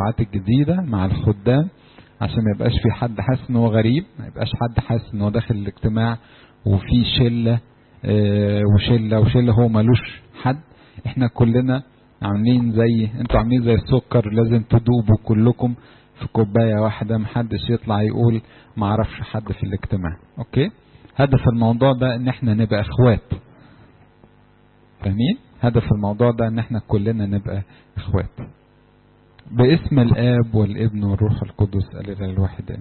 الدفعات الجديدة مع الخدام عشان ما يبقاش في حد حاسس ان هو غريب ما يبقاش حد حاسس ان هو داخل الاجتماع وفي شلة اه وشلة وشلة هو ملوش حد احنا كلنا عاملين زي انتوا عاملين زي السكر لازم تدوبوا كلكم في كوباية واحدة محدش يطلع يقول ما اعرفش حد في الاجتماع اوكي هدف الموضوع ده ان احنا نبقى اخوات فاهمين هدف الموضوع ده ان احنا كلنا نبقى اخوات باسم الاب والابن والروح القدس الاله الواحد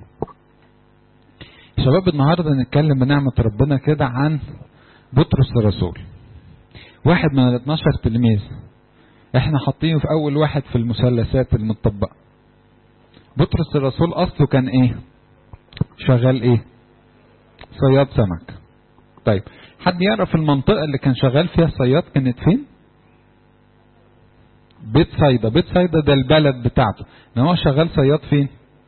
شباب النهارده نتكلم بنعمه ربنا كده عن بطرس الرسول واحد من ال 12 تلميذ احنا حاطينه في اول واحد في المثلثات المطبقه بطرس الرسول اصله كان ايه شغال ايه صياد سمك طيب حد يعرف المنطقه اللي كان شغال فيها الصياد كانت فين بيت صيدا بيت صيدا ده البلد بتاعته ان هو شغال صياد فين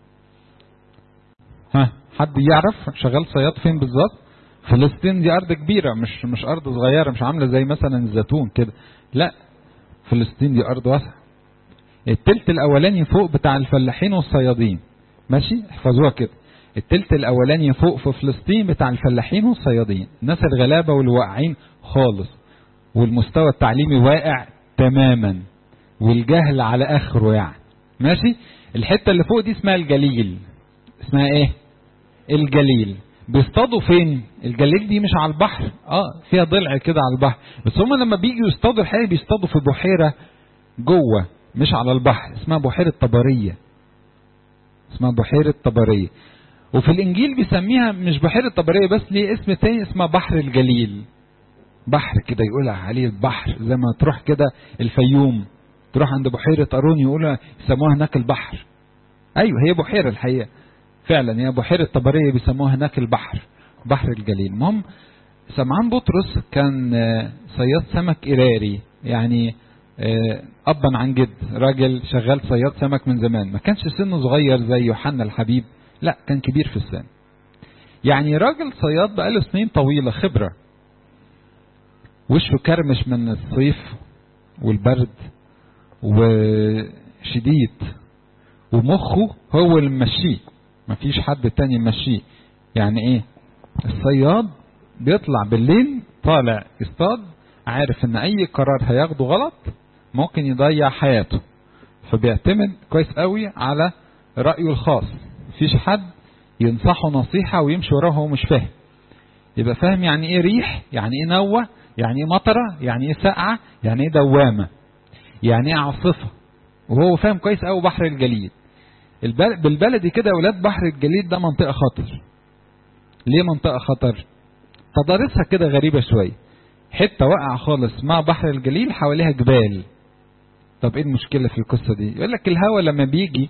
ها حد يعرف شغال صياد فين بالظبط فلسطين دي ارض كبيره مش مش ارض صغيره مش عامله زي مثلا الزيتون كده لا فلسطين دي ارض واسعه التلت الاولاني فوق بتاع الفلاحين والصيادين ماشي احفظوها كده التلت الاولاني فوق في فلسطين بتاع الفلاحين والصيادين الناس الغلابه والواقعين خالص والمستوى التعليمي واقع تماما والجهل على اخره يعني ماشي الحته اللي فوق دي اسمها الجليل اسمها ايه الجليل بيصطادوا فين الجليل دي مش على البحر اه فيها ضلع كده على البحر بس هم لما بيجوا يصطادوا الحقيقه بيصطادوا في بحيره جوه مش على البحر اسمها بحيره طبريه اسمها بحيره طبريه وفي الانجيل بيسميها مش بحيره طبريه بس ليه اسم تاني اسمها بحر الجليل بحر كده يقول عليه البحر زي ما تروح كده الفيوم تروح عند بحيرة قارون يقولوا يسموها هناك البحر أيوه هي بحيرة الحقيقة فعلا هي بحيرة طبرية بيسموها هناك البحر بحر الجليل المهم سمعان بطرس كان صياد سمك إراري يعني أبا عن جد راجل شغال صياد سمك من زمان ما كانش سنه صغير زي يوحنا الحبيب لا كان كبير في السن يعني راجل صياد بقاله سنين طويلة خبرة وشه كرمش من الصيف والبرد وشديد ومخه هو اللي ممشيه مفيش حد تاني يمشيه يعني ايه الصياد بيطلع بالليل طالع يصطاد عارف ان اي قرار هياخده غلط ممكن يضيع حياته فبيعتمد كويس قوي على رأيه الخاص مفيش حد ينصحه نصيحة ويمشي وراه وهو مش فاهم يبقى فاهم يعني ايه ريح يعني ايه نوة يعني ايه مطرة يعني ايه سقعة يعني ايه دوامة يعني ايه عاصفة وهو فاهم كويس قوي بحر الجليد بالبلدي كده يا ولاد بحر الجليد ده منطقة خطر ليه منطقة خطر تضاريسها كده غريبة شوية حتة واقعة خالص مع بحر الجليل حواليها جبال طب ايه المشكلة في القصة دي يقول لك الهواء لما بيجي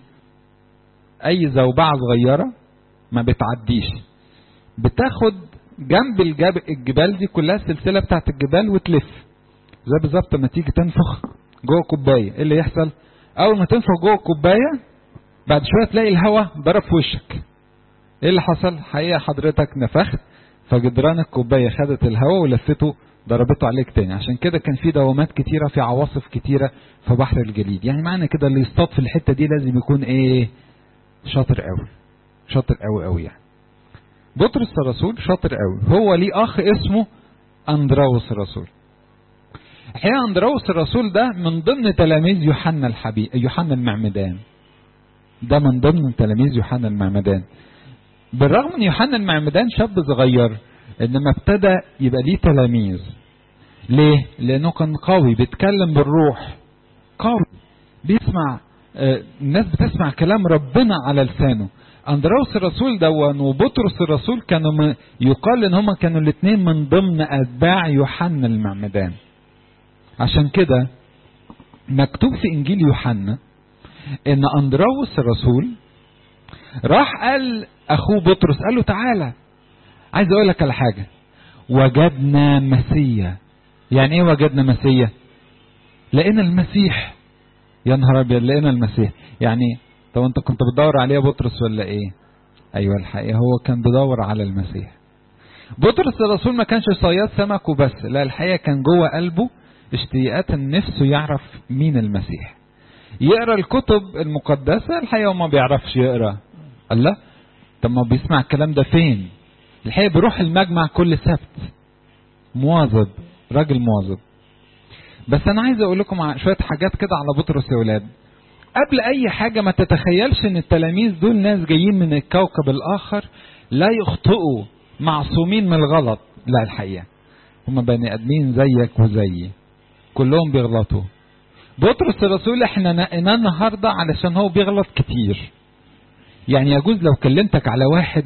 اي زوبعة صغيرة ما بتعديش بتاخد جنب الجب... الجبال دي كلها السلسلة بتاعت الجبال وتلف زي بالظبط لما تيجي تنفخ جوه كوبايه ايه اللي يحصل اول ما تنفخ جوه الكوبايه بعد شويه تلاقي الهواء ضرب في وشك ايه اللي حصل حقيقه حضرتك نفخت فجدران الكوبايه خدت الهواء ولفته ضربته عليك تاني عشان كده كان في دوامات كتيره في عواصف كتيره في بحر الجليد يعني معنى كده اللي يصطاد في الحته دي لازم يكون ايه شاطر قوي شاطر قوي قوي يعني بطرس الرسول شاطر قوي هو ليه اخ اسمه اندراوس الرسول الحقيقه اندراوس الرسول ده من ضمن تلاميذ يوحنا الحبيب يوحنا المعمدان ده من ضمن تلاميذ يوحنا المعمدان بالرغم ان يوحنا المعمدان شاب صغير انما ابتدى يبقى ليه تلاميذ ليه لانه كان قوي بيتكلم بالروح قوي بيسمع آه الناس بتسمع كلام ربنا على لسانه اندراوس الرسول دون وبطرس الرسول كانوا يقال ان هما كانوا الاثنين من ضمن اتباع يوحنا المعمدان عشان كده مكتوب في انجيل يوحنا ان اندراوس الرسول راح قال اخوه بطرس قال له تعالى عايز اقول لك على حاجه وجدنا مسيا يعني ايه وجدنا مسيا لقينا المسيح يا نهار ابيض لقينا المسيح يعني طب انت كنت بتدور عليه يا بطرس ولا ايه ايوه الحقيقه هو كان بيدور على المسيح بطرس الرسول ما كانش صياد سمك وبس لا الحقيقه كان جوه قلبه اشتياقات نفسه يعرف مين المسيح يقرا الكتب المقدسه الحقيقه وما بيعرفش يقرا الله طب ما بيسمع الكلام ده فين الحقيقه بيروح المجمع كل سبت مواظب راجل مواظب بس انا عايز اقول لكم شويه حاجات كده على بطرس يا ولاد قبل اي حاجه ما تتخيلش ان التلاميذ دول ناس جايين من الكوكب الاخر لا يخطئوا معصومين من الغلط لا الحقيقه هم بني ادمين زيك وزيي كلهم بيغلطوا بطرس الرسول احنا نقيناه النهارده علشان هو بيغلط كتير يعني يجوز لو كلمتك على واحد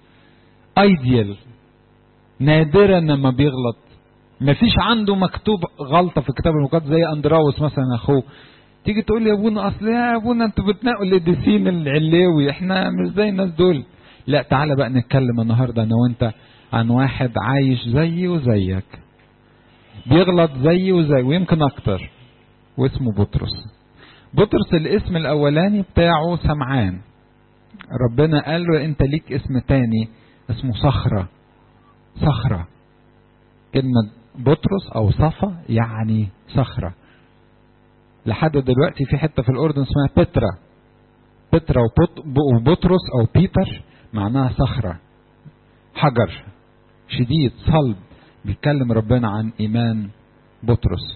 ايديال نادرا لما بيغلط مفيش عنده مكتوب غلطه في الكتاب المقدس زي اندراوس مثلا اخوه تيجي تقول يا ابونا اصل يا ابونا انتوا بتنقوا القديسين العلاوي احنا مش زي الناس دول لا تعالى بقى نتكلم النهارده انا وانت عن واحد عايش زيي وزيك بيغلط زيي وزي ويمكن اكتر واسمه بطرس بطرس الاسم الاولاني بتاعه سمعان ربنا قال له انت ليك اسم تاني اسمه صخرة صخرة كلمة بطرس او صفا يعني صخرة لحد دلوقتي في حتة في الاردن اسمها بترا بترا وبطرس او بيتر معناها صخرة حجر شديد صلب بيتكلم ربنا عن ايمان بطرس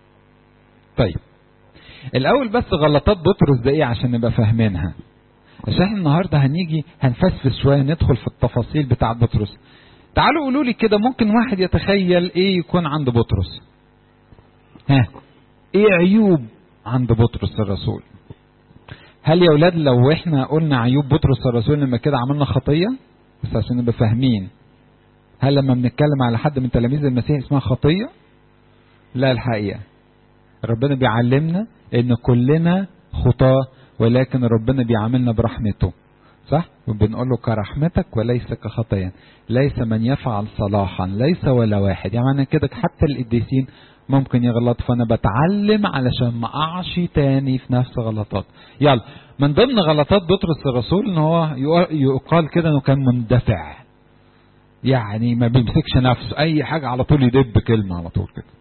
طيب الاول بس غلطات بطرس ده ايه عشان نبقى فاهمينها عشان احنا النهارده هنيجي هنفسفس شويه ندخل في التفاصيل بتاعه بطرس تعالوا قولوا لي كده ممكن واحد يتخيل ايه يكون عند بطرس ها ايه عيوب عند بطرس الرسول هل يا اولاد لو احنا قلنا عيوب بطرس الرسول لما كده عملنا خطيه بس عشان نبقى فاهمين هل لما بنتكلم على حد من تلاميذ المسيح اسمها خطيه لا الحقيقه ربنا بيعلمنا ان كلنا خطاه ولكن ربنا بيعاملنا برحمته صح وبنقول له كرحمتك وليس كخطايا ليس من يفعل صلاحا ليس ولا واحد يعني معنى كده حتى القديسين ممكن يغلط فانا بتعلم علشان ما اقعش تاني في نفس غلطات يلا من ضمن غلطات بطرس الرسول ان هو يقال كده انه كان مندفع يعني ما بيمسكش نفسه اي حاجه على طول يدب كلمه على طول كده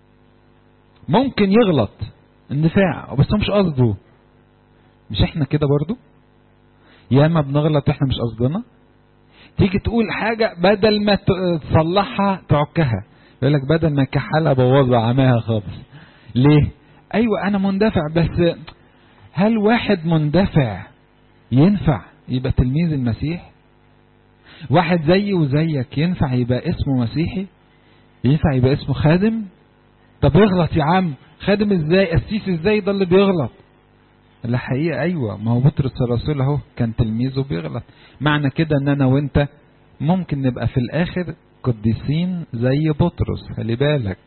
ممكن يغلط اندفاع بس هو مش قصده مش احنا كده برضو ياما بنغلط واحنا مش قصدنا تيجي تقول حاجة بدل ما تصلحها تعكها يقول لك بدل ما كحلها بوظها عماها خالص ليه ايوه انا مندفع بس هل واحد مندفع ينفع يبقى تلميذ المسيح واحد زيي وزيك ينفع يبقى اسمه مسيحي ينفع يبقى اسمه خادم طب يغلط يا عم خادم ازاي قسيس ازاي ده اللي بيغلط الحقيقة أيوة ما هو بطرس الرسول أهو كان تلميذه بيغلط معنى كده إن أنا وأنت ممكن نبقى في الآخر قديسين زي بطرس خلي بالك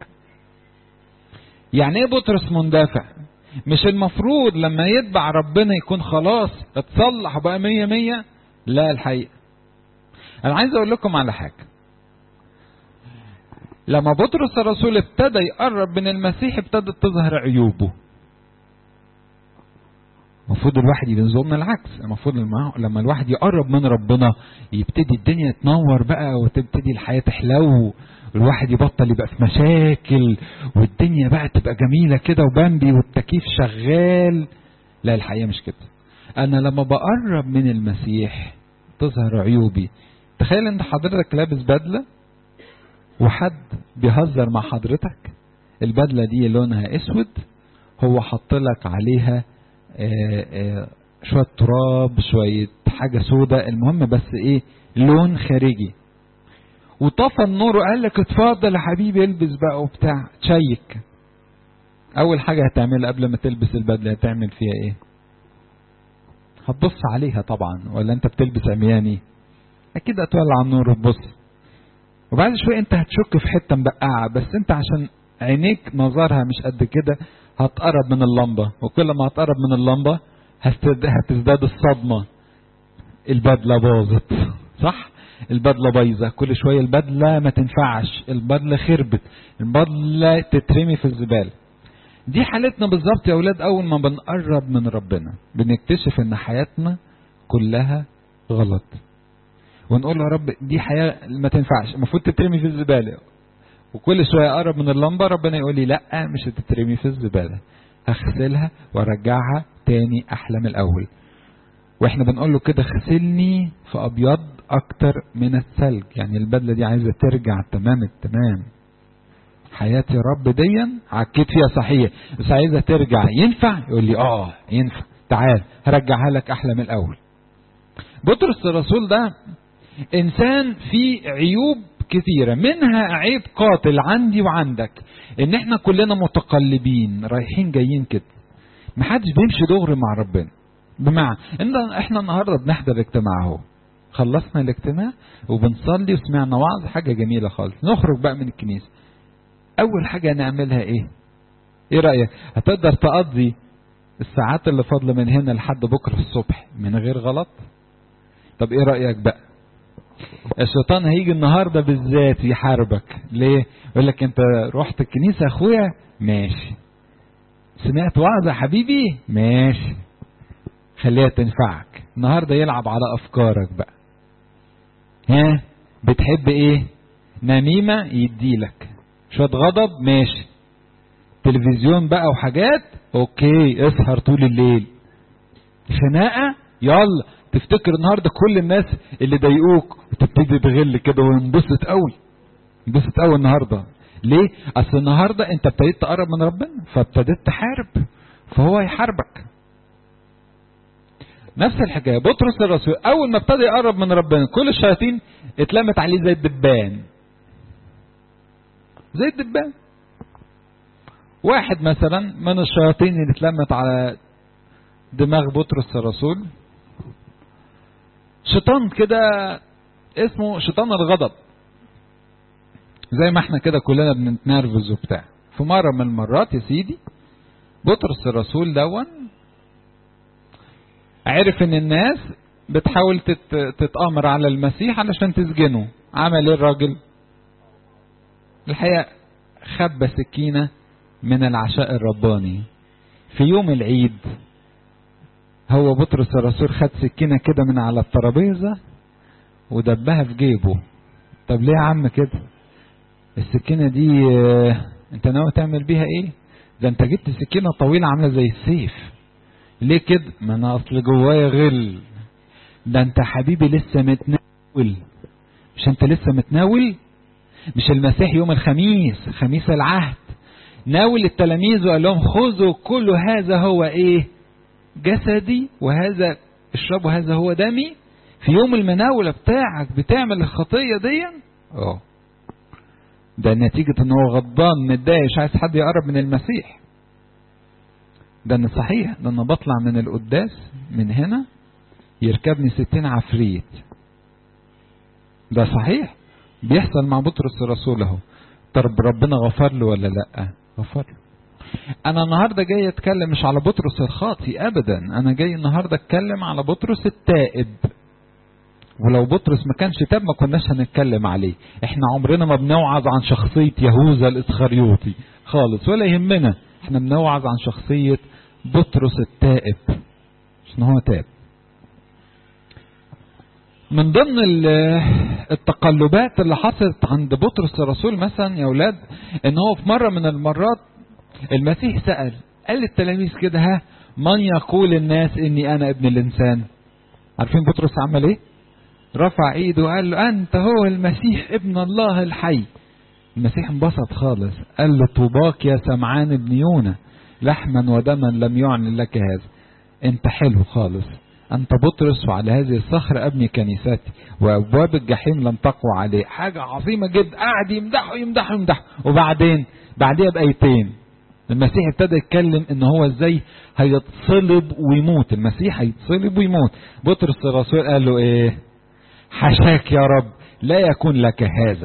يعني إيه بطرس مندفع مش المفروض لما يتبع ربنا يكون خلاص اتصلح بقى مية مية لا الحقيقة أنا عايز أقول لكم على حاجة لما بطرس الرسول ابتدى يقرب من المسيح ابتدت تظهر عيوبه المفروض الواحد ينظرنا العكس المفروض لما الواحد يقرب من ربنا يبتدي الدنيا تنور بقى وتبتدي الحياة تحلو والواحد يبطل يبقى في مشاكل والدنيا بقى تبقى جميلة كده وبامبي والتكييف شغال لا الحقيقة مش كده أنا لما بقرب من المسيح تظهر عيوبي تخيل أنت حضرتك لابس بدلة وحد بيهزر مع حضرتك البدلة دي لونها اسود هو حط لك عليها آآ آآ شوية تراب شوية حاجة سودة المهم بس ايه لون خارجي وطفى النور وقال لك اتفضل يا حبيبي البس بقى وبتاع تشيك اول حاجة هتعملها قبل ما تلبس البدلة هتعمل فيها ايه هتبص عليها طبعا ولا انت بتلبس عمياني اكيد هتولع النور وتبص وبعد شوية انت هتشك في حتة مبقعة بس انت عشان عينيك نظرها مش قد كده هتقرب من اللمبة وكل ما هتقرب من اللمبة هتزداد الصدمة البدلة باظت صح البدلة بايظة كل شوية البدلة ما تنفعش البدلة خربت البدلة تترمي في الزبالة دي حالتنا بالظبط يا أولاد أول ما بنقرب من ربنا بنكتشف إن حياتنا كلها غلط ونقول يا رب دي حياة ما تنفعش المفروض تترمي في الزبالة وكل شوية أقرب من اللمبة ربنا يقول لي لا مش هتترمي في الزبالة اغسلها وارجعها تاني احلى من الاول واحنا بنقول له كده اغسلني في ابيض اكتر من الثلج يعني البدله دي عايزه ترجع تمام التمام حياتي رب ديا عكيت فيها صحيح بس عايزه ترجع ينفع يقول لي اه ينفع تعال هرجعها لك احلى من الاول بطرس الرسول ده انسان فيه عيوب كثيرة منها عيب قاتل عندي وعندك ان احنا كلنا متقلبين رايحين جايين كده محدش بيمشي دغري مع ربنا بمعنى ان احنا النهارده بنحضر اجتماع اهو خلصنا الاجتماع وبنصلي وسمعنا وعظ حاجة جميلة خالص نخرج بقى من الكنيسة اول حاجة نعملها ايه ايه رأيك هتقدر تقضي الساعات اللي فاضلة من هنا لحد بكرة الصبح من غير غلط طب ايه رأيك بقى الشيطان هيجي النهاردة بالذات يحاربك ليه يقول لك انت رحت الكنيسة اخويا ماشي سمعت وعظ يا حبيبي ماشي خليها تنفعك النهاردة يلعب على افكارك بقى ها بتحب ايه نميمة يديلك شوية غضب ماشي تلفزيون بقى وحاجات اوكي اسهر طول الليل خناقة يلا تفتكر النهارده كل الناس اللي ضايقوك وتبتدي تغل كده وانبسط قوي انبسط قوي النهارده ليه؟ اصل النهارده انت ابتديت تقرب من ربنا فابتديت تحارب فهو هيحاربك نفس الحكايه بطرس الرسول اول ما ابتدى يقرب من ربنا كل الشياطين اتلمت عليه زي الدبان زي الدبان واحد مثلا من الشياطين اللي اتلمت على دماغ بطرس الرسول شيطان كده اسمه شيطان الغضب زي ما احنا كده كلنا بنتنرفز وبتاع في مرة من المرات يا سيدي بطرس الرسول دون عرف ان الناس بتحاول تت... تتآمر على المسيح علشان تسجنه عمل ايه الراجل الحقيقة خبى سكينة من العشاء الرباني في يوم العيد هو بطرس الرسول خد سكينة كده من على الترابيزة ودبها في جيبه طب ليه يا عم كده السكينة دي اه انت ناوي تعمل بيها ايه ده انت جبت سكينة طويلة عاملة زي السيف ليه كده ما انا اصل جوايا غل ده انت حبيبي لسه متناول مش انت لسه متناول مش المسيح يوم الخميس خميس العهد ناول التلاميذ وقال لهم خذوا كل هذا هو ايه جسدي وهذا اشربوا هذا هو دمي في يوم المناولة بتاعك بتعمل الخطية دي اه ده نتيجة ان هو غضبان متضايق مش عايز حد يقرب من المسيح ده انا صحيح ده انا بطلع من القداس من هنا يركبني ستين عفريت ده صحيح بيحصل مع بطرس الرسول اهو طب ربنا غفر له ولا لا غفر له انا النهارده جاي اتكلم مش على بطرس الخاطي ابدا انا جاي النهارده اتكلم على بطرس التائب ولو بطرس ما كانش تاب ما كناش هنتكلم عليه احنا عمرنا ما بنوعظ عن شخصية يهوذا الاسخريوطي خالص ولا يهمنا احنا بنوعظ عن شخصية بطرس التائب عشان هو تاب من ضمن التقلبات اللي حصلت عند بطرس الرسول مثلا يا اولاد ان هو في مرة من المرات المسيح سأل قال للتلاميذ كده ها من يقول الناس اني انا ابن الانسان عارفين بطرس عمل ايه رفع ايده وقال له انت هو المسيح ابن الله الحي المسيح انبسط خالص قال له طوباك يا سمعان ابن يونا لحما ودما لم يعلن لك هذا انت حلو خالص انت بطرس وعلى هذه الصخرة ابني كنيستي وابواب الجحيم لم تقوى عليه حاجة عظيمة جدا قاعد يمدحه يمدحه يمدحه وبعدين بعديها بايتين المسيح ابتدى يتكلم ان هو ازاي هيتصلب ويموت المسيح هيتصلب ويموت بطرس الرسول قال له ايه حشاك يا رب لا يكون لك هذا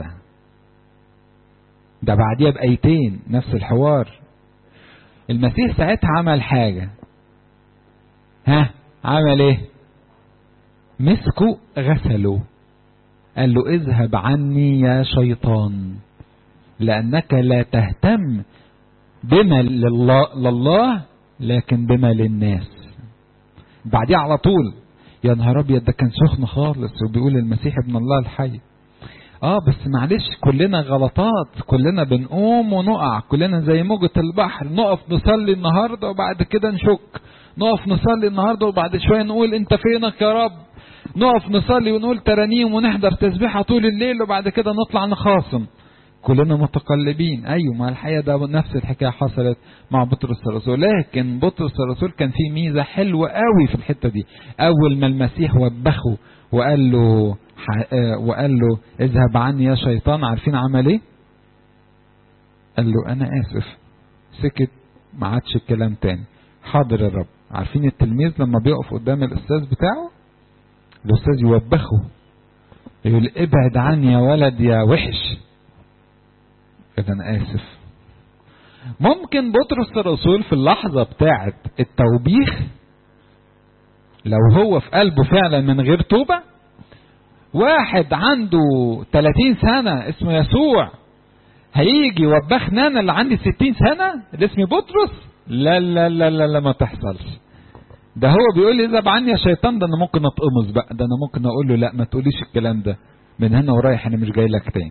ده بعديها بايتين نفس الحوار المسيح ساعتها عمل حاجة ها عمل ايه مسكه غسله قال له اذهب عني يا شيطان لانك لا تهتم بما لله, لله لكن بما للناس بعديها على طول يا نهار ابيض ده كان سخن خالص وبيقول المسيح ابن الله الحي اه بس معلش كلنا غلطات كلنا بنقوم ونقع كلنا زي موجة البحر نقف نصلي النهاردة وبعد كده نشك نقف نصلي النهاردة وبعد شوية نقول انت فينك يا رب نقف نصلي ونقول ترانيم ونحضر تسبيحة طول الليل وبعد كده نطلع نخاصم كلنا متقلبين ايوه ما الحقيقه ده نفس الحكايه حصلت مع بطرس الرسول لكن بطرس الرسول كان فيه ميزه حلوه قوي في الحته دي اول ما المسيح وبخه وقال له وقال له اذهب عني يا شيطان عارفين عمل ايه قال له انا اسف سكت ما عادش الكلام تاني حاضر يا رب عارفين التلميذ لما بيقف قدام الاستاذ بتاعه الاستاذ يوبخه يقول ابعد عني يا ولد يا وحش كده انا اسف ممكن بطرس الرسول في اللحظة بتاعة التوبيخ لو هو في قلبه فعلا من غير توبة واحد عنده 30 سنة اسمه يسوع هيجي يوبخني انا اللي عندي 60 سنة اللي اسمي بطرس لا لا لا لا, لا ما تحصلش ده هو بيقول لي اذهب عني يا شيطان ده انا ممكن اتقمص بقى ده انا ممكن اقول له لا ما تقوليش الكلام ده من هنا ورايح انا مش جاي لك تاني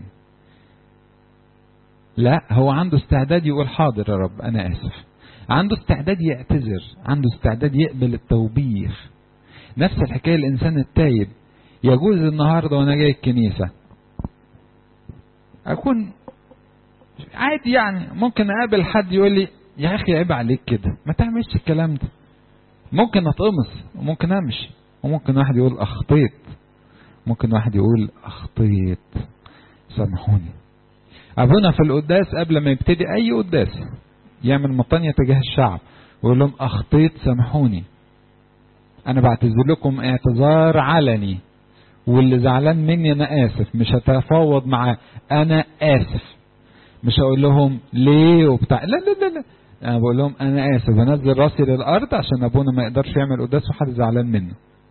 لا هو عنده استعداد يقول حاضر يا رب انا اسف عنده استعداد يعتذر عنده استعداد يقبل التوبيخ نفس الحكايه الانسان التايب يجوز النهارده وانا جاي الكنيسه اكون عادي يعني ممكن اقابل حد يقول لي يا اخي عيب عليك كده ما تعملش الكلام ده ممكن اتقمص وممكن امشي وممكن واحد يقول اخطيت ممكن واحد يقول اخطيت سامحوني ابونا في القداس قبل ما يبتدي اي قداس يعمل مطانية تجاه الشعب ويقول لهم اخطيت سامحوني انا بعتذر لكم اعتذار علني واللي زعلان مني انا اسف مش هتفاوض معاه انا اسف مش هقول لهم ليه وبتاع لا لا لا لا انا بقول لهم انا اسف بنزل راسي للارض عشان ابونا ما يقدرش يعمل قداس وحد زعلان منه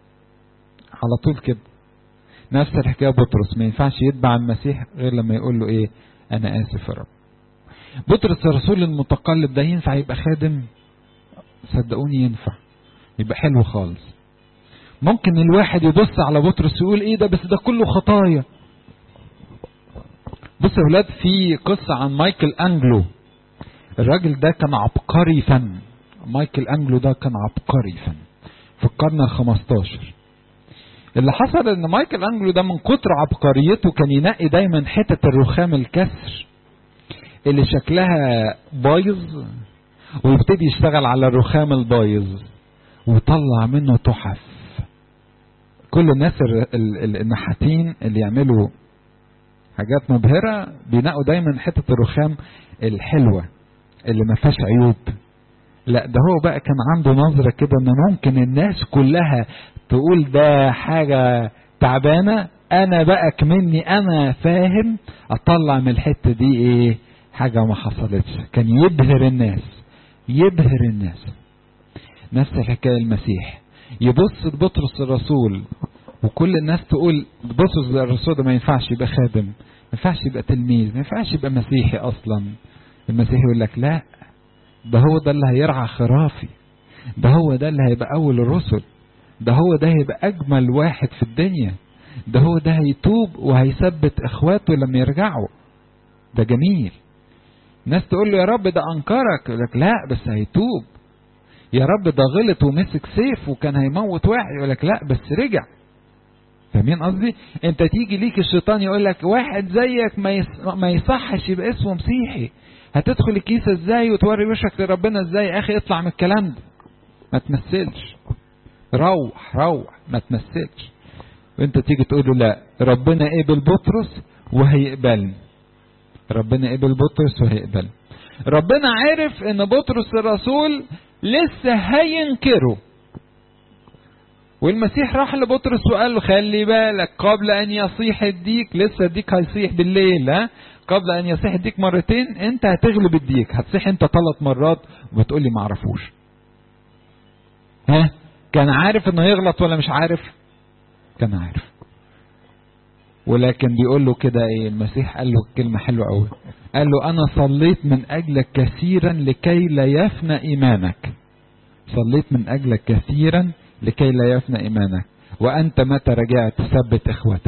على طول كده نفس الحكايه بطرس ما ينفعش يتبع المسيح غير لما يقول له ايه انا اسف يا رب بطرس الرسول المتقلب ده ينفع يبقى خادم صدقوني ينفع يبقى حلو خالص ممكن الواحد يبص على بطرس يقول ايه ده بس ده كله خطايا بص يا ولاد في قصة عن مايكل انجلو الراجل ده كان عبقري فن مايكل انجلو ده كان عبقري فن في القرن الخمستاشر اللي حصل ان مايكل انجلو ده من كتر عبقريته كان ينقي دايما حتة الرخام الكسر اللي شكلها بايظ ويبتدي يشتغل على الرخام البايظ ويطلع منه تحف كل الناس النحاتين اللي يعملوا حاجات مبهرة بينقوا دايما حتة الرخام الحلوة اللي ما فيهاش عيوب لا ده هو بقى كان عنده نظرة كده ان ممكن الناس كلها تقول ده حاجة تعبانة انا بقى كمني انا فاهم اطلع من الحتة دي ايه حاجة ما حصلتش كان يبهر الناس يبهر الناس نفس الحكاية المسيح يبص لبطرس الرسول وكل الناس تقول بطرس الرسول ده ما ينفعش يبقى خادم ما ينفعش يبقى تلميذ ما ينفعش يبقى مسيحي اصلا المسيح يقول لك لا ده هو ده اللي هيرعى خرافي ده هو ده اللي هيبقى اول الرسل ده هو ده هيبقى اجمل واحد في الدنيا ده هو ده هيتوب وهيثبت اخواته لما يرجعوا ده جميل ناس تقول له يا رب ده انكرك يقول لك لا بس هيتوب يا رب ده غلط ومسك سيف وكان هيموت واحد يقول لك لا بس رجع فاهمين قصدي انت تيجي ليك الشيطان يقول لك واحد زيك ما يص... ما يصحش يبقى اسمه مسيحي هتدخل الكيسه ازاي وتوري وشك لربنا ازاي يا اخي اطلع من الكلام ده ما تمثلش روح روح ما تمثلش وانت تيجي تقول له لا ربنا قبل بطرس وهيقبلني ربنا قبل بطرس وهيقبلني ربنا عرف ان بطرس الرسول لسه هينكره والمسيح راح لبطرس وقال له خلي بالك قبل ان يصيح الديك لسه الديك هيصيح بالليل ها قبل ان يصيح الديك مرتين انت هتغلب الديك هتصيح انت ثلاث مرات وبتقول لي معرفوش ها كان عارف انه يغلط ولا مش عارف كان عارف ولكن بيقول له كده ايه المسيح قال له كلمه حلوه قوي قال له انا صليت من اجلك كثيرا لكي لا يفنى ايمانك صليت من اجلك كثيرا لكي لا يفنى ايمانك وانت متى رجعت ثبت اخوتك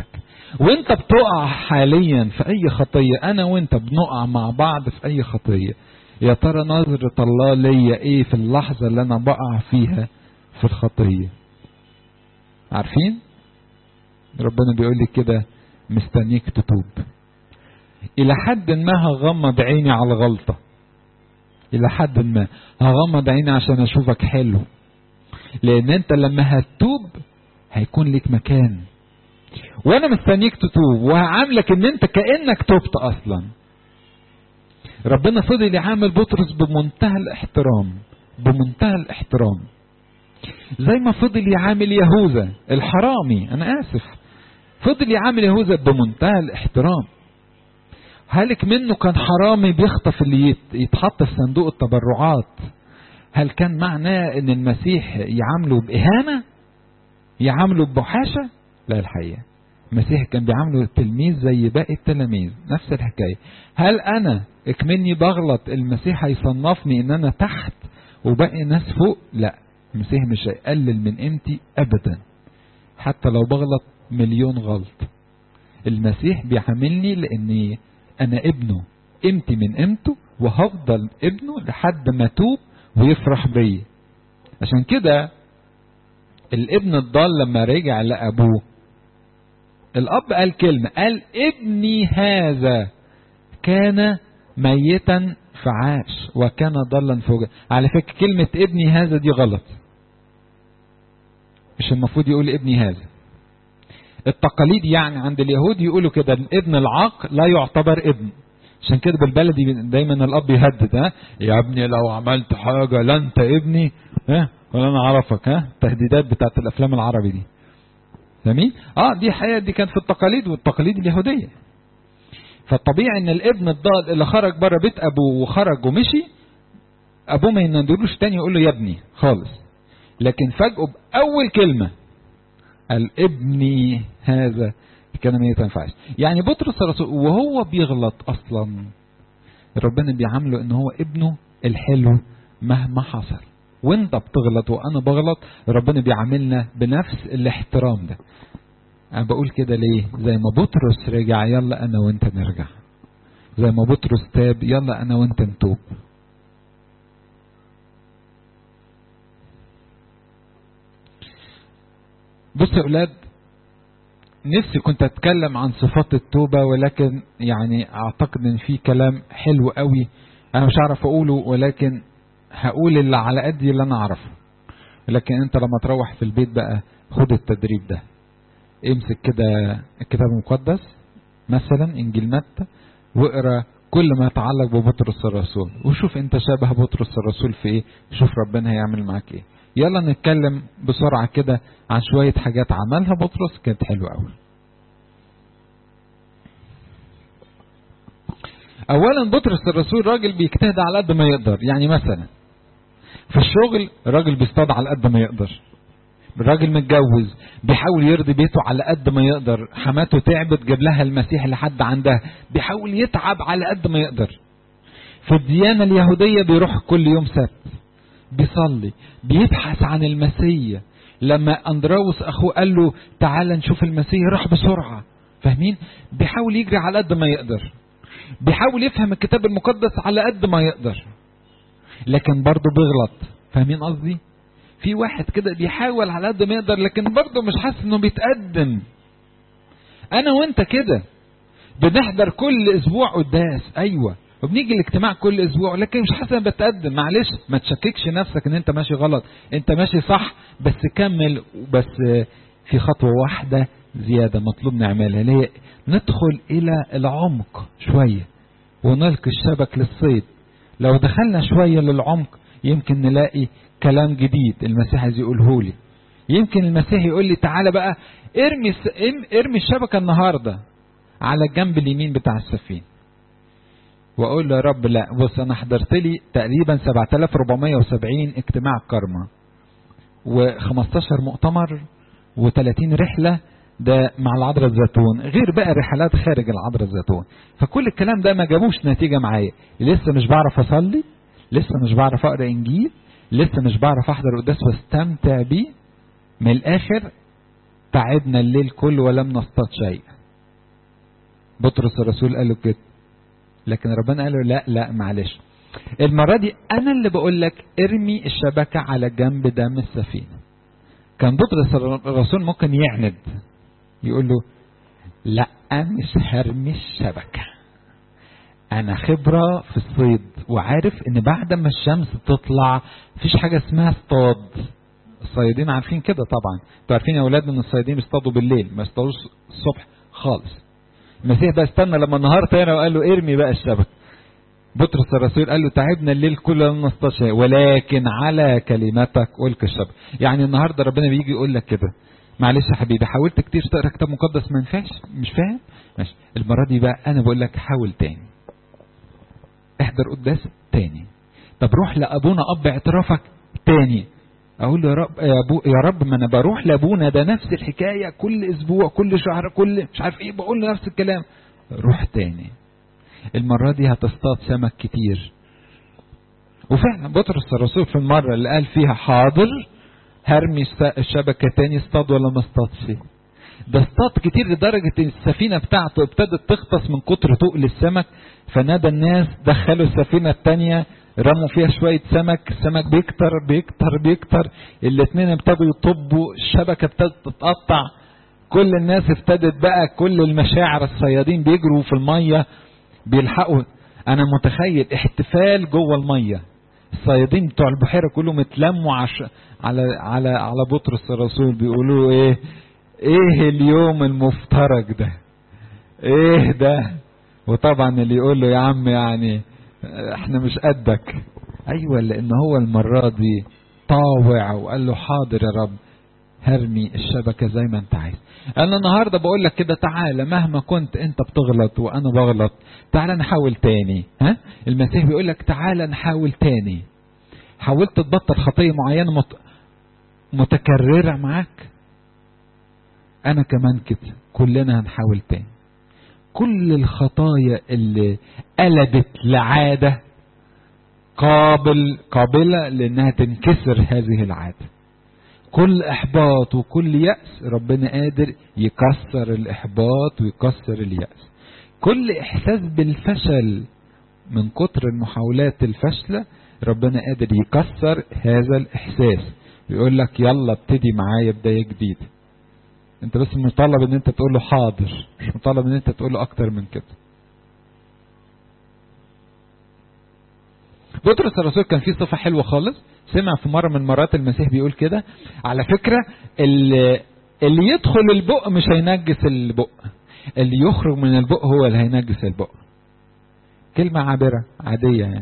وانت بتقع حاليا في اي خطية انا وانت بنقع مع بعض في اي خطية يا ترى نظرة الله ليا ايه في اللحظة اللي انا بقع فيها في الخطية عارفين ربنا بيقول لي كده مستنيك تتوب الى حد ما هغمض عيني على الغلطة الى حد ما هغمض عيني عشان اشوفك حلو لان انت لما هتتوب هيكون لك مكان وانا مستنيك تتوب وهعاملك ان انت كانك تبت اصلا ربنا فضل يعامل بطرس بمنتهى الاحترام بمنتهى الاحترام زي ما فضل يعامل يهوذا الحرامي انا اسف فضل يعامل يهوذا بمنتهى الاحترام هلك منه كان حرامي بيخطف اللي يتحط في صندوق التبرعات هل كان معناه ان المسيح يعامله باهانه يعامله بوحاشه لا الحقيقه المسيح كان بيعامله تلميذ زي باقي التلاميذ نفس الحكايه هل انا اكمني بغلط المسيح هيصنفني ان انا تحت وباقي ناس فوق لا المسيح مش هيقلل من قيمتي ابدا حتى لو بغلط مليون غلط المسيح بيعاملني لاني انا ابنه قيمتي من قيمته وهفضل ابنه لحد ما توب ويفرح بيا عشان كده الابن الضال لما رجع لابوه الاب قال كلمه قال ابني هذا كان ميتا فعاش وكان ضلا فوجا على فكره كلمه ابني هذا دي غلط مش المفروض يقول ابني هذا التقاليد يعني عند اليهود يقولوا كده الابن العاق لا يعتبر ابن عشان كده بالبلدي دايما الاب يهدد ها يا ابني لو عملت حاجه لا انت ابني ها ولا انا اعرفك ها التهديدات بتاعت الافلام العربي دي فاهمين اه دي حقيقه دي كانت في التقاليد والتقاليد اليهوديه فالطبيعي ان الابن الضال اللي خرج بره بيت ابوه وخرج ومشي ابوه ما ينادلوش تاني يقول له يا ابني خالص لكن فجأة بأول كلمة قال ابني هذا كان ما ينفعش يعني بطرس الرسول وهو بيغلط اصلا ربنا بيعامله ان هو ابنه الحلو مهما حصل وانت بتغلط وانا بغلط ربنا بيعاملنا بنفس الاحترام ده انا بقول كده ليه زي ما بطرس رجع يلا انا وانت نرجع زي ما بطرس تاب يلا انا وانت نتوب بصوا يا اولاد نفسي كنت اتكلم عن صفات التوبة ولكن يعني اعتقد ان في كلام حلو قوي انا مش عارف اقوله ولكن هقول اللي على قدي اللي انا اعرفه لكن انت لما تروح في البيت بقى خد التدريب ده امسك كده الكتاب المقدس مثلا انجيل متى واقرا كل ما يتعلق ببطرس الرسول وشوف انت شبه بطرس الرسول في ايه شوف ربنا هيعمل معاك ايه يلا نتكلم بسرعة كده عن شوية حاجات عملها بطرس كانت حلوة قوي اولا بطرس الرسول راجل بيجتهد على قد ما يقدر يعني مثلا في الشغل راجل بيصطاد على قد ما يقدر الراجل متجوز بيحاول يرضي بيته على قد ما يقدر حماته تعبت جاب لها المسيح لحد عندها بيحاول يتعب على قد ما يقدر في الديانة اليهودية بيروح كل يوم سبت بيصلي بيبحث عن المسيا لما اندراوس اخوه قال له تعال نشوف المسيا راح بسرعة فاهمين بيحاول يجري على قد ما يقدر بيحاول يفهم الكتاب المقدس على قد ما يقدر لكن برضه بيغلط فاهمين قصدي في واحد كده بيحاول على قد ما يقدر لكن برضه مش حاسس انه بيتقدم انا وانت كده بنحضر كل اسبوع قداس ايوه وبنيجي الاجتماع كل اسبوع لكن مش حاسس اني بتقدم معلش ما تشككش نفسك ان انت ماشي غلط انت ماشي صح بس كمل بس في خطوه واحده زياده مطلوب نعملها اللي هي ندخل الى العمق شويه ونلقي الشبك للصيد لو دخلنا شويه للعمق يمكن نلاقي كلام جديد المسيح عايز يقوله لي يمكن المسيح يقول لي تعالى بقى ارمي ارمي الشبكه النهارده على الجنب اليمين بتاع السفينه واقول له يا رب لا بص انا حضرت لي تقريبا 7470 اجتماع كرمة و15 مؤتمر و30 رحله ده مع العذراء الزيتون غير بقى رحلات خارج العذراء الزيتون فكل الكلام ده ما جابوش نتيجه معايا لسه مش بعرف اصلي لسه مش بعرف اقرا انجيل لسه مش بعرف احضر قداس واستمتع بيه من الاخر تعبنا الليل كله ولم نصطاد شيء بطرس الرسول قال له كده لكن ربنا قال له لا لا معلش المرة دي أنا اللي بقول لك ارمي الشبكة على جنب دم السفينة كان بطرس الرسول ممكن يعند يقول له لا مش هرمي الشبكة أنا خبرة في الصيد وعارف إن بعد ما الشمس تطلع مفيش حاجة اسمها اصطاد الصيادين عارفين كده طبعا انتوا عارفين يا اولاد ان الصيادين بيصطادوا بالليل ما يصطادوش الصبح خالص المسيح بقى استنى لما النهار طلع وقال له ارمي بقى الشبكه بطرس الرسول قال له تعبنا الليل كله لم نصطاد شيء ولكن على كلمتك القي الشبكه يعني النهارده ربنا بيجي يقول لك كده معلش يا حبيبي حاولت كتير تقرا كتاب مقدس ما ينفعش مش فاهم ماشي المره دي بقى انا بقول لك حاول تاني احضر قداس تاني طب روح لابونا اب اعترافك تاني اقول له يا رب يا, أبو يا رب ما انا بروح لابونا ده نفس الحكايه كل اسبوع كل شهر كل مش عارف ايه بقول له نفس الكلام روح تاني المره دي هتصطاد سمك كتير وفعلا بطرس الرسول في المره اللي قال فيها حاضر هرمي الشبكه تاني اصطاد ولا ما اصطادش ده اصطاد كتير لدرجة ان السفينة بتاعته ابتدت تغطس من كتر تقل السمك فنادى الناس دخلوا السفينة التانية رموا فيها شوية سمك السمك بيكتر بيكتر بيكتر الاتنين ابتدوا يطبوا الشبكة ابتدت تتقطع كل الناس ابتدت بقى كل المشاعر الصيادين بيجروا في المية بيلحقوا انا متخيل احتفال جوه المية الصيادين بتوع البحيرة كلهم اتلموا عش... على على على بطرس الرسول بيقولوا ايه ايه اليوم المفترج ده ايه ده وطبعا اللي يقول له يا عم يعني احنا مش قدك ايوه لان هو المرة دي طاوع وقال له حاضر يا رب هرمي الشبكة زي ما انت عايز انا النهاردة بقول لك كده تعالى مهما كنت انت بتغلط وانا بغلط تعالى نحاول تاني ها المسيح بيقول لك تعالى نحاول تاني حاولت تبطل خطية معينة مت... متكررة معاك انا كمان كده كلنا هنحاول تاني كل الخطايا اللي قلبت لعادة قابل قابلة لانها تنكسر هذه العادة كل احباط وكل يأس ربنا قادر يكسر الاحباط ويكسر اليأس كل احساس بالفشل من كتر المحاولات الفاشلة ربنا قادر يكسر هذا الاحساس يقول لك يلا ابتدي معايا بداية جديدة انت بس مطالب ان انت تقول له حاضر مش مطالب ان انت تقول له اكتر من كده بطرس الرسول كان فيه صفة حلوة خالص سمع في مرة من مرات المسيح بيقول كده على فكرة اللي, اللي يدخل البق مش هينجس البق اللي يخرج من البق هو اللي هينجس البق كلمة عابرة عادية يعني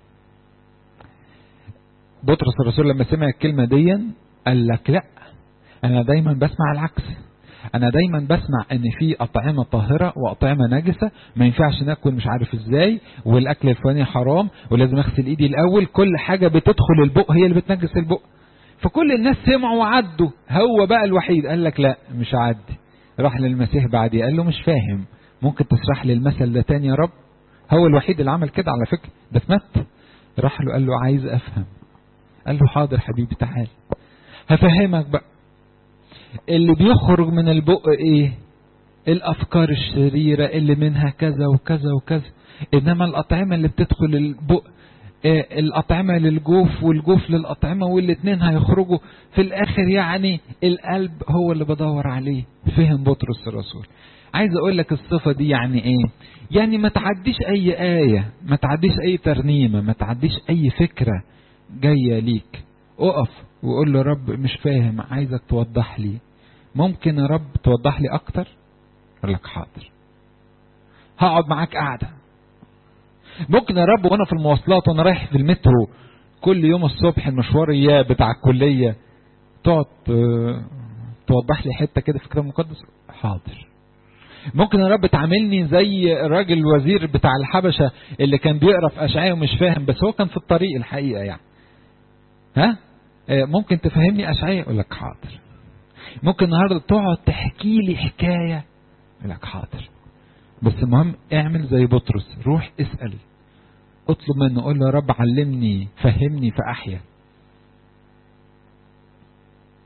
بطرس الرسول لما سمع الكلمة دي قال لك لا انا دايما بسمع العكس انا دايما بسمع ان في اطعمه طاهره واطعمه نجسه ما ينفعش ناكل مش عارف ازاي والاكل الفلاني حرام ولازم اغسل ايدي الاول كل حاجه بتدخل البق هي اللي بتنجس البق فكل الناس سمعوا وعدوا هو بقى الوحيد قال لك لا مش عدي راح للمسيح بعديه قال له مش فاهم ممكن تشرح لي المثل ده تاني يا رب هو الوحيد اللي عمل كده على فكره ده اتمت راح له قال له عايز افهم قال له حاضر حبيبي تعال هفهمك بقى اللي بيخرج من البق ايه الافكار الشريرة اللي منها كذا وكذا وكذا انما الاطعمة اللي بتدخل البق إيه الاطعمة للجوف والجوف للاطعمة والاتنين هيخرجوا في الاخر يعني القلب هو اللي بدور عليه فهم بطرس الرسول عايز اقول لك الصفة دي يعني ايه يعني ما تعديش اي آية ما تعديش اي ترنيمة ما تعديش اي فكرة جاية ليك اقف وقول له رب مش فاهم عايزك توضح لي ممكن يا رب توضح لي اكتر اقول لك حاضر هقعد معاك قاعدة ممكن يا رب وانا في المواصلات وانا رايح في المترو كل يوم الصبح المشوار اياه بتاع الكلية تقعد توضح لي حتة كده في الكتاب المقدس حاضر ممكن يا رب تعاملني زي الراجل الوزير بتاع الحبشة اللي كان بيقرا في اشعياء ومش فاهم بس هو كان في الطريق الحقيقة يعني ها ممكن تفهمني اشعياء اقول لك حاضر ممكن النهارده تقعد تحكي لي حكايه اقول لك حاضر بس المهم اعمل زي بطرس روح اسال اطلب منه قول له يا رب علمني فهمني فاحيا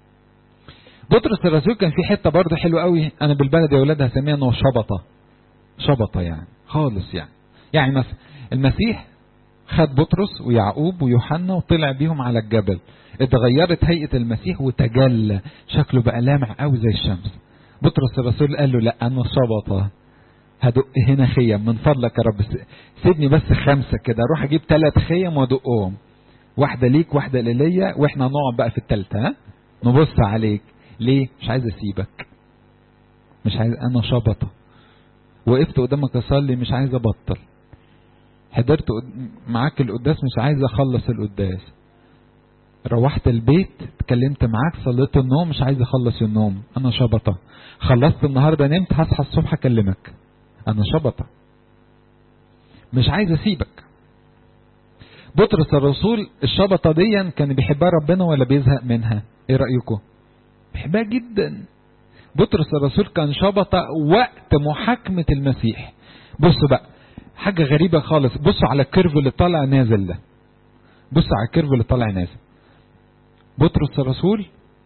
بطرس الرسول كان في حته برضه حلوه قوي انا بالبلد يا اولاد هسميها نوشبطه شبطة يعني خالص يعني يعني مثلا المسيح خد بطرس ويعقوب ويوحنا وطلع بيهم على الجبل اتغيرت هيئة المسيح وتجلى شكله بقى لامع قوي زي الشمس بطرس الرسول قال له لا انا شبطة هدق هنا خيم من فضلك يا رب سيبني بس خمسة كده اروح اجيب ثلاث خيم وادقهم واحدة ليك واحدة ليا واحنا نقعد بقى في التالتة ها نبص عليك ليه مش عايز اسيبك مش عايز انا شبطة وقفت قدامك اصلي مش عايز ابطل حضرت معاك القداس مش عايز اخلص القداس روحت البيت اتكلمت معاك صليت النوم مش عايز اخلص النوم انا شبطة خلصت النهاردة نمت هصحى الصبح اكلمك انا شبطة مش عايز اسيبك بطرس الرسول الشبطة دي كان بيحبها ربنا ولا بيزهق منها ايه رأيكم بيحبها جدا بطرس الرسول كان شبطة وقت محاكمة المسيح بصوا بقى حاجة غريبة خالص بصوا على الكيرف اللي طالع نازل ده بصوا على الكيرف اللي طالع نازل بطرس الرسول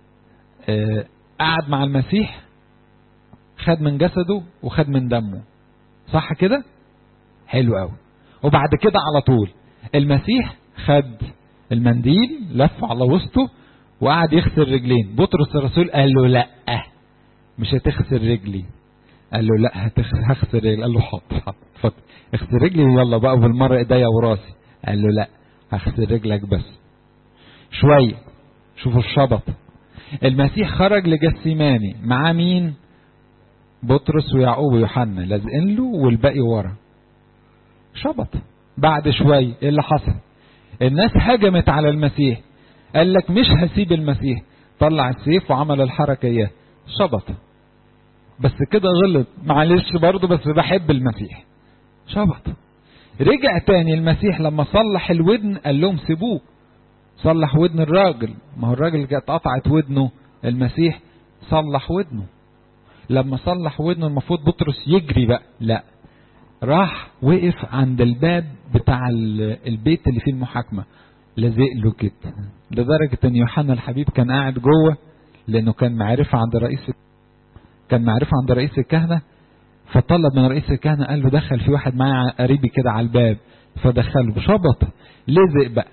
آه قعد مع المسيح خد من جسده وخد من دمه صح كده حلو قوي وبعد كده على طول المسيح خد المنديل لف على وسطه وقعد يغسل رجلين بطرس الرسول قال له لا مش هتغسل رجلي قال له لا هغسل رجلي قال له حاضر حاضر اتفضل اغسل رجلي يلا بقى بالمره ايديا وراسي قال له لا هغسل رجلك بس شويه شوفوا الشبط المسيح خرج لجسيماني مع مين بطرس ويعقوب ويوحنا لازقين له والباقي ورا شبط بعد شوية ايه اللي حصل الناس هجمت على المسيح قال لك مش هسيب المسيح طلع السيف وعمل الحركة اياه شبط بس كده غلط معلش برضه بس بحب المسيح شبط رجع تاني المسيح لما صلح الودن قال لهم سيبوه صلح ودن الراجل ما هو الراجل كانت قطعت ودنه المسيح صلح ودنه لما صلح ودنه المفروض بطرس يجري بقى لا راح وقف عند الباب بتاع البيت اللي فيه المحاكمة لازق له كده لدرجة ان يوحنا الحبيب كان قاعد جوه لانه كان معرفة عند رئيس كان معرفة عند رئيس الكهنة فطلب من رئيس الكهنة قال له دخل في واحد معايا قريبي كده على الباب فدخله شبط لزق بقى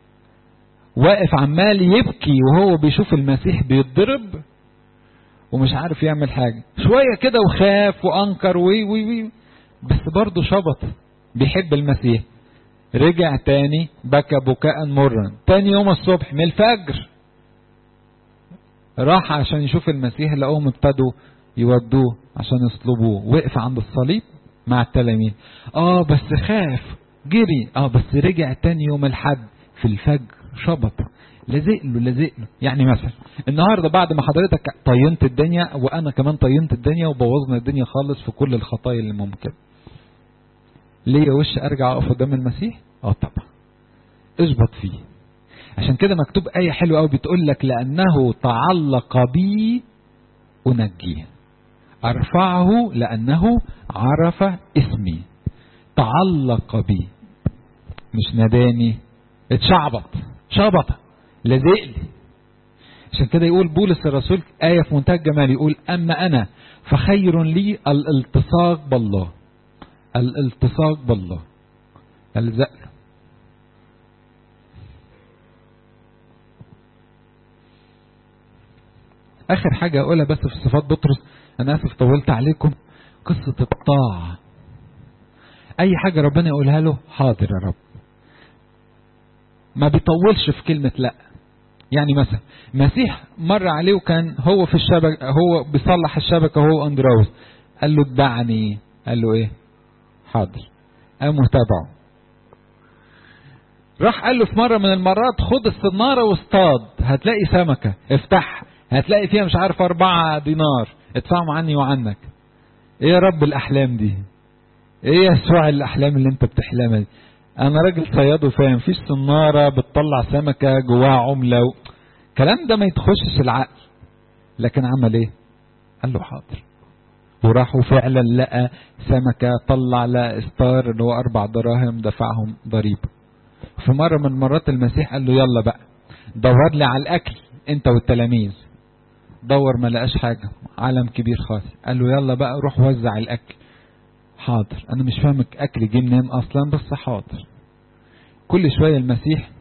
واقف عمال يبكي وهو بيشوف المسيح بيتضرب ومش عارف يعمل حاجة شوية كده وخاف وأنكر وي وي وي بس برضه شبط بيحب المسيح رجع تاني بكى بكاء مرا تاني يوم الصبح من الفجر راح عشان يشوف المسيح لقوهم ابتدوا يودوه عشان يصلبوه وقف عند الصليب مع التلاميذ اه بس خاف جري اه بس رجع تاني يوم الحد في الفجر شبط لازق له لازق له يعني مثلا النهارده بعد ما حضرتك طينت الدنيا وانا كمان طينت الدنيا وبوظنا الدنيا خالص في كل الخطايا اللي ممكن ليه وش ارجع اقف قدام المسيح اه طبعا اثبت فيه عشان كده مكتوب آية حلوة قوي بتقول لك لأنه تعلق بي أنجيه أرفعه لأنه عرف اسمي تعلق بي مش ناداني اتشعبط شبط لازقلي عشان كده يقول بولس الرسول آية في منتهى الجمال يقول أما أنا فخير لي الالتصاق بالله الالتصاق بالله الزق له آخر حاجة أقولها بس في صفات بطرس أنا آسف طولت عليكم قصة الطاعة أي حاجة ربنا يقولها له حاضر يا رب ما بيطولش في كلمة لا يعني مثلا مسيح مر عليه وكان هو في الشبكة هو بيصلح الشبكة هو أندراوس قال له اتبعني قال له ايه حاضر قام تابعه راح قال له في مرة من المرات خد الصنارة واصطاد هتلاقي سمكة افتح هتلاقي فيها مش عارف أربعة دينار ادفعهم عني وعنك ايه يا رب الأحلام دي ايه يا سوع الأحلام اللي انت بتحلمها دي انا راجل صياد وفاهم فيش صنارة بتطلع سمكة جواها عملة و... الكلام ده ما يتخشش العقل لكن عمل ايه قال له حاضر وراح وفعلا لقى سمكة طلع لقى استار اللي هو اربع دراهم دفعهم ضريبة في مرة من مرات المسيح قال له يلا بقى دور لي على الاكل انت والتلاميذ دور ما لقاش حاجة عالم كبير خالص قال له يلا بقى روح وزع الاكل حاضر انا مش فاهمك اكل جه منين اصلا بس حاضر كل شويه المسيح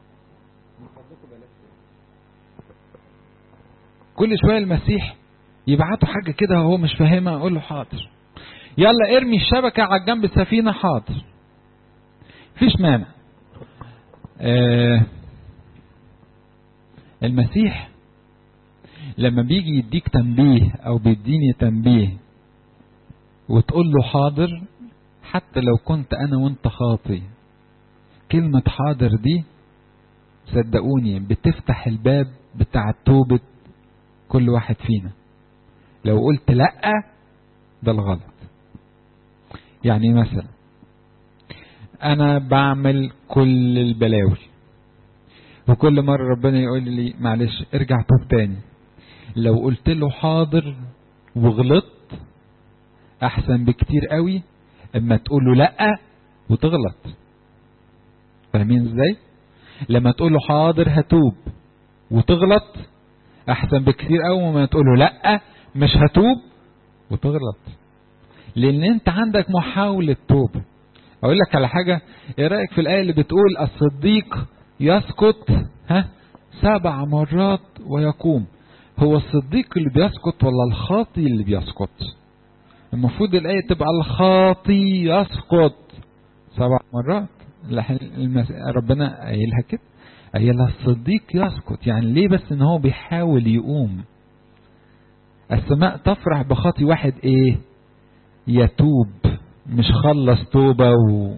كل شويه المسيح يبعتوا حاجه كده وهو مش فاهمها اقول له حاضر يلا ارمي الشبكه على جنب السفينه حاضر مفيش مانع آه المسيح لما بيجي يديك تنبيه او بيديني تنبيه وتقول له حاضر حتى لو كنت انا وانت خاطي كلمة حاضر دي صدقوني بتفتح الباب بتاع توبة كل واحد فينا لو قلت لأ ده الغلط يعني مثلا انا بعمل كل البلاوي وكل مرة ربنا يقول لي معلش ارجع توب تاني لو قلت له حاضر وغلطت احسن بكتير قوي اما تقول له لا وتغلط فاهمين ازاي لما تقول له حاضر هتوب وتغلط احسن بكتير قوي ما تقول له لا مش هتوب وتغلط لان انت عندك محاولة توبة اقول لك على حاجة ايه رأيك في الاية اللي بتقول الصديق يسقط ها سبع مرات ويقوم هو الصديق اللي بيسقط ولا الخاطي اللي بيسقط المفروض الآية تبقى الخاطي يسقط سبع مرات ربنا قايلها كده قايلها الصديق يسقط يعني ليه بس ان هو بيحاول يقوم السماء تفرح بخاطي واحد ايه يتوب مش خلص توبة و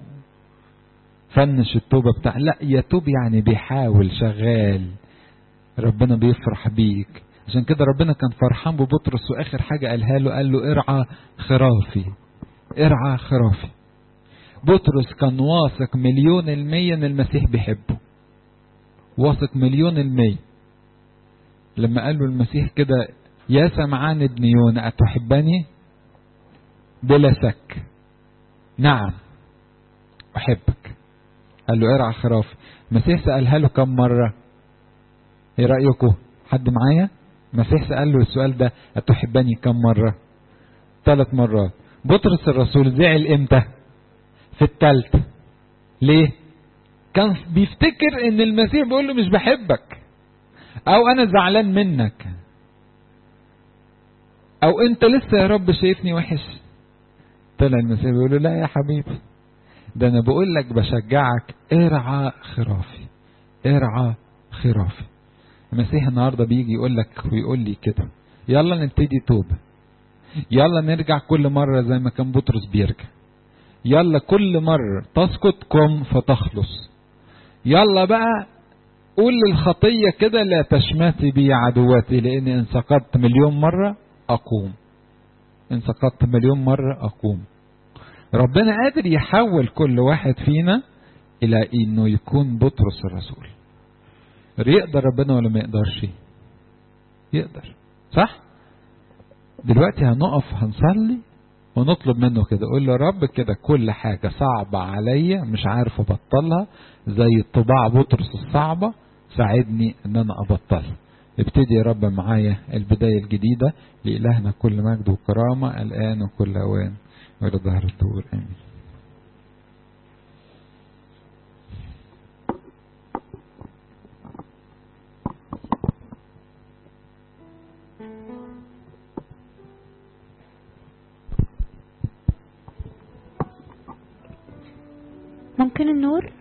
فنش التوبة بتاع لا يتوب يعني بيحاول شغال ربنا بيفرح بيك عشان كده ربنا كان فرحان ببطرس واخر حاجة قالها له قال له ارعى خرافي ارعى خرافي بطرس كان واثق مليون المية ان المسيح بيحبه واثق مليون المية لما قال له المسيح كده يا سمعان ابن يونا أتحبني بلا شك نعم أحبك قال له ارعى خرافي المسيح سألها له كم مرة ايه رأيكم حد معايا المسيح سأل له السؤال ده أتحبني كم مرة ثلاث مرات بطرس الرسول زعل امتى في التالت ليه كان بيفتكر ان المسيح بيقول له مش بحبك او انا زعلان منك او انت لسه يا رب شايفني وحش طلع المسيح بيقول له لا يا حبيبي ده انا بقول لك بشجعك ارعى خرافي ارعى خرافي المسيح النهارده بيجي يقول لك ويقول لي كده يلا نبتدي توبه يلا نرجع كل مره زي ما كان بطرس بيرجع يلا كل مرة تسقط قم فتخلص يلا بقى قول للخطية كده لا تشمتي بي عدوتي لأن إن سقطت مليون مرة أقوم إن سقطت مليون مرة أقوم ربنا قادر يحول كل واحد فينا إلى إنه يكون بطرس الرسول يقدر ربنا ولا ما يقدرش يقدر صح دلوقتي هنقف هنصلي ونطلب منه كده قول له يا رب كده كل حاجة صعبة عليا مش عارف أبطلها زي طباع بطرس الصعبة ساعدني ان انا ابطلها ابتدي يا رب معايا البداية الجديدة لإلهنا كل مجد وكرامة الآن وكل أوان وإلى ظهر الطول آمين ممكن النور